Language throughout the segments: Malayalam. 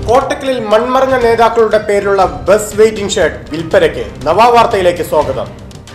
കോട്ടക്കലിൽ മൺമറഞ്ഞ നേതാക്കളുടെ പേരിലുള്ള ബസ് വെയിറ്റിംഗ് ഷെഡ് വിൽപ്പനയ്ക്ക് നവാവാർത്തയിലേക്ക് സ്വാഗതം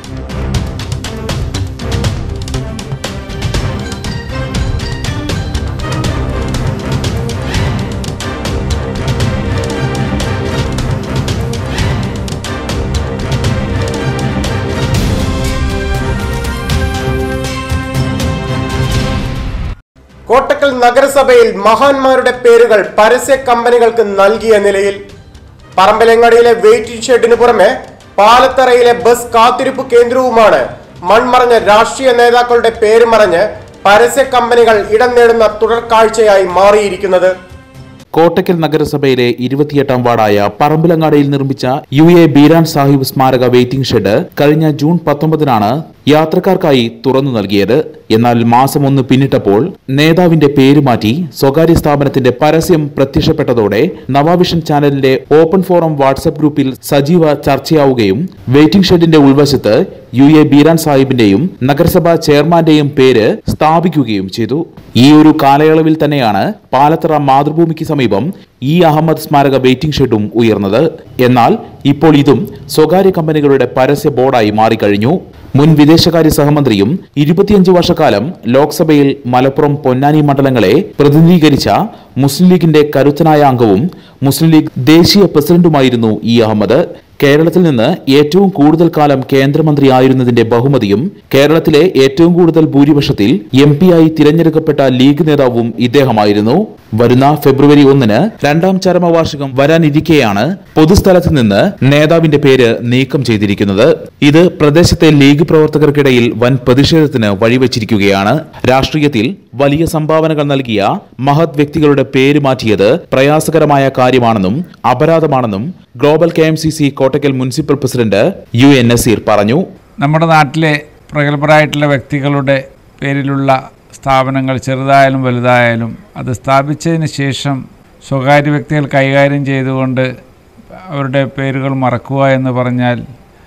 കോട്ടക്കൽ നഗരസഭയിൽ മഹാന്മാരുടെ പേരുകൾ പരസ്യ കമ്പനികൾക്ക് നൽകിയ നിലയിൽ പറമ്പലങ്ങാടിയിലെ വെയിറ്റിംഗ് ഷെഡിന് പുറമെ പാലത്തറയിലെ ബസ് കാത്തിരിപ്പ് കേന്ദ്രവുമാണ് മൺമറഞ്ഞ രാഷ്ട്രീയ നേതാക്കളുടെ പേര് മറഞ്ഞ് പരസ്യ കമ്പനികൾ ഇടം നേടുന്ന തുടർക്കാഴ്ചയായി മാറിയിരിക്കുന്നത് കോട്ടക്കൽ നഗരസഭയിലെ ഇരുപത്തിയെട്ടാം വാർഡായ പറമ്പിലങ്ങാടിയിൽ നിർമ്മിച്ച യു എ ബീരാൻ സാഹിബ് സ്മാരക വെയിറ്റിംഗ് ഷെഡ് കഴിഞ്ഞ ജൂൺ പത്തൊമ്പതിനാണ് യാത്രക്കാർക്കായി തുറന്നു നൽകിയത് എന്നാൽ മാസം ഒന്ന് പിന്നിട്ടപ്പോൾ നേതാവിന്റെ പേര് മാറ്റി സ്വകാര്യ സ്ഥാപനത്തിന്റെ പരസ്യം പ്രത്യക്ഷപ്പെട്ടതോടെ നവാവിഷൻ ചാനലിന്റെ ഓപ്പൺ ഫോറം വാട്സ്ആപ്പ് ഗ്രൂപ്പിൽ സജീവ ചർച്ചയാവുകയും വെയിറ്റിംഗ് ഷെഡിന്റെ ഉൾവശത്ത് യു എ ബീരാൻ സാഹിബിന്റെയും നഗരസഭാ ചെയർമാന്റെയും പേര് സ്ഥാപിക്കുകയും ചെയ്തു ഈ ഒരു കാലയളവിൽ തന്നെയാണ് പാലത്തറ മാതൃഭൂമിക്ക് സമീപം ഇ അഹമ്മദ് സ്മാരക വെയിറ്റിംഗ് ഷെഡും ഉയർന്നത് എന്നാൽ ഇപ്പോൾ ഇതും സ്വകാര്യ കമ്പനികളുടെ പരസ്യ ബോർഡായി മാറിക്കഴിഞ്ഞു മുൻ വിദേശകാര്യ സഹമന്ത്രിയും ഇരുപത്തിയഞ്ച് വർഷക്കാലം ലോക്സഭയിൽ മലപ്പുറം പൊന്നാനി മണ്ഡലങ്ങളെ പ്രതിനിധീകരിച്ച മുസ്ലിം ലീഗിന്റെ കരുത്തനായ അംഗവും മുസ്ലിം ലീഗ് ദേശീയ പ്രസിഡന്റുമായിരുന്നു ഇ അഹമ്മദ് കേരളത്തിൽ നിന്ന് ഏറ്റവും കൂടുതൽ കാലം കേന്ദ്രമന്ത്രി ആയിരുന്നതിന്റെ ബഹുമതിയും കേരളത്തിലെ ഏറ്റവും കൂടുതൽ ഭൂരിപക്ഷത്തിൽ എം ആയി തിരഞ്ഞെടുക്കപ്പെട്ട ലീഗ് നേതാവും ഇദ്ദേഹമായിരുന്നു വരുന്ന ഫെബ്രുവരി ഒന്നിന് രണ്ടാം ചരമവാർഷികം വരാനിരിക്കെയാണ് പൊതുസ്ഥലത്ത് നിന്ന് നേതാവിന്റെ പേര് നീക്കം ചെയ്തിരിക്കുന്നത് ഇത് പ്രദേശത്തെ ലീഗ് പ്രവർത്തകർക്കിടയിൽ വൻ പ്രതിഷേധത്തിന് വഴിവെച്ചിരിക്കുകയാണ് രാഷ്ട്രീയത്തിൽ വലിയ സംഭാവനകൾ നൽകിയ മഹത് വ്യക്തികളുടെ പേര് മാറ്റിയത് പ്രയാസകരമായ കാര്യമാണെന്നും അപരാധമാണെന്നും global K M C C Kottakkal municipal president U N Naseer പറഞ്ഞു നമ്മുടെ നാട്ടിലെ പ്രഗത്ഭരായിട്ടുള്ള വ്യക്തികളുടെ പേരിലുള്ള സ്ഥാപനങ്ങൾ ചെറുതായാലും വലുതായാലും അത് സ്ഥാപിച്ചതിന് ശേഷം സ്വകാര്യ വ്യക്തികൾ കൈകാര്യം ചെയ്തുകൊണ്ട് അവരുടെ പേരുകൾ മറക്കുക എന്ന് പറഞ്ഞാൽ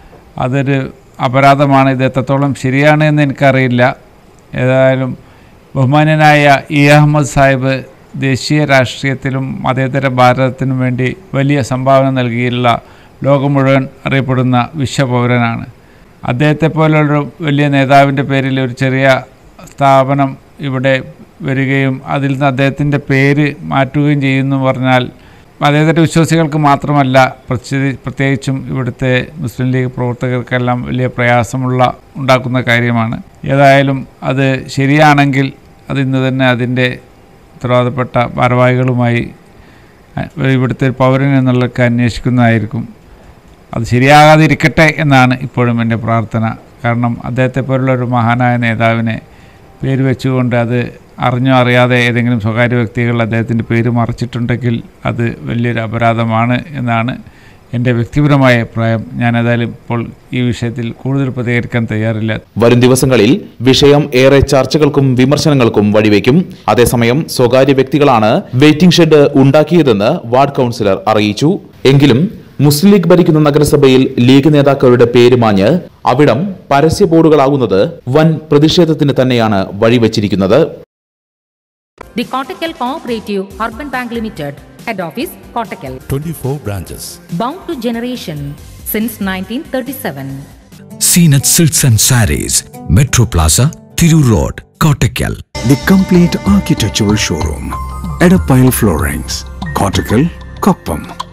അതൊരു അപരാധമാണ് ഇത് എത്രത്തോളം ശരിയാണ് എന്ന് എനിക്കറിയില്ല ഏതായാലും ബഹുമാന്യനായ ഇ അഹമ്മദ് സാഹിബ് ദേശീയ രാഷ്ട്രീയത്തിലും മതേതര ഭാരതത്തിനും വേണ്ടി വലിയ സംഭാവന നൽകിയുള്ള ലോകം മുഴുവൻ അറിയപ്പെടുന്ന വിശ്വപൗരനാണ് അദ്ദേഹത്തെ പോലുള്ളൊരു വലിയ നേതാവിൻ്റെ പേരിൽ ഒരു ചെറിയ സ്ഥാപനം ഇവിടെ വരികയും അതിൽ നിന്ന് അദ്ദേഹത്തിൻ്റെ പേര് മാറ്റുകയും ചെയ്യുന്നു പറഞ്ഞാൽ മതേതര വിശ്വാസികൾക്ക് മാത്രമല്ല പ്രത്യേകി പ്രത്യേകിച്ചും ഇവിടുത്തെ മുസ്ലിം ലീഗ് പ്രവർത്തകർക്കെല്ലാം വലിയ പ്രയാസമുള്ള ഉണ്ടാക്കുന്ന കാര്യമാണ് ഏതായാലും അത് ശരിയാണെങ്കിൽ അത് ഇന്ന് തന്നെ അതിൻ്റെ ഉത്തരവാദപ്പെട്ട ഭാരവാഹികളുമായി അഹ് ഇവിടുത്തെ ഒരു പൗരൻ എന്നുള്ളതൊക്കെ അന്വേഷിക്കുന്നതായിരിക്കും അത് ശരിയാകാതിരിക്കട്ടെ എന്നാണ് ഇപ്പോഴും എൻ്റെ പ്രാർത്ഥന കാരണം അദ്ദേഹത്തെ പോലുള്ള ഒരു മഹാനായ നേതാവിനെ പേര് വെച്ചുകൊണ്ട് അത് അറിഞ്ഞോ അറിയാതെ ഏതെങ്കിലും സ്വകാര്യ വ്യക്തികൾ അദ്ദേഹത്തിൻ്റെ പേര് മറച്ചിട്ടുണ്ടെങ്കിൽ അത് വലിയൊരു അപരാധമാണ് എന്നാണ് എൻ്റെ വ്യക്തിപരമായ അഭിപ്രായം ഞാൻ ഏതായാലും ഇപ്പോൾ ഈ വിഷയത്തിൽ കൂടുതൽ പ്രതികരിക്കാൻ തയ്യാറില്ല വരും ദിവസങ്ങളിൽ വിഷയം ഏറെ ചർച്ചകൾക്കും വിമർശനങ്ങൾക്കും വഴിവെക്കും അതേസമയം സ്വകാര്യ വ്യക്തികളാണ് വെയിറ്റിംഗ് ഷെഡ് ഉണ്ടാക്കിയതെന്ന് വാർഡ് കൗൺസിലർ അറിയിച്ചു എങ്കിലും മുസ്ലിം ലീഗ് ഭരിക്കുന്ന നഗരസഭയിൽ ലീഗ് നേതാക്കളുടെ പേര് മാഞ്ഞ് അവിടം പരസ്യ ബോർഡുകളാകുന്നത് വൻ പ്രതിഷേധത്തിന് തന്നെയാണ് വഴിവെച്ചിരിക്കുന്നത് The Kottakkal Cooperative Urban Bank Limited, Head Office, Kottakkal. 24 branches. Bound to generation since 1937. Seenat Silks and Saris, Metro Plaza, Thiru Road, Kottakkal. The complete architectural showroom. Edapile Floorings. Cortical, Koppam.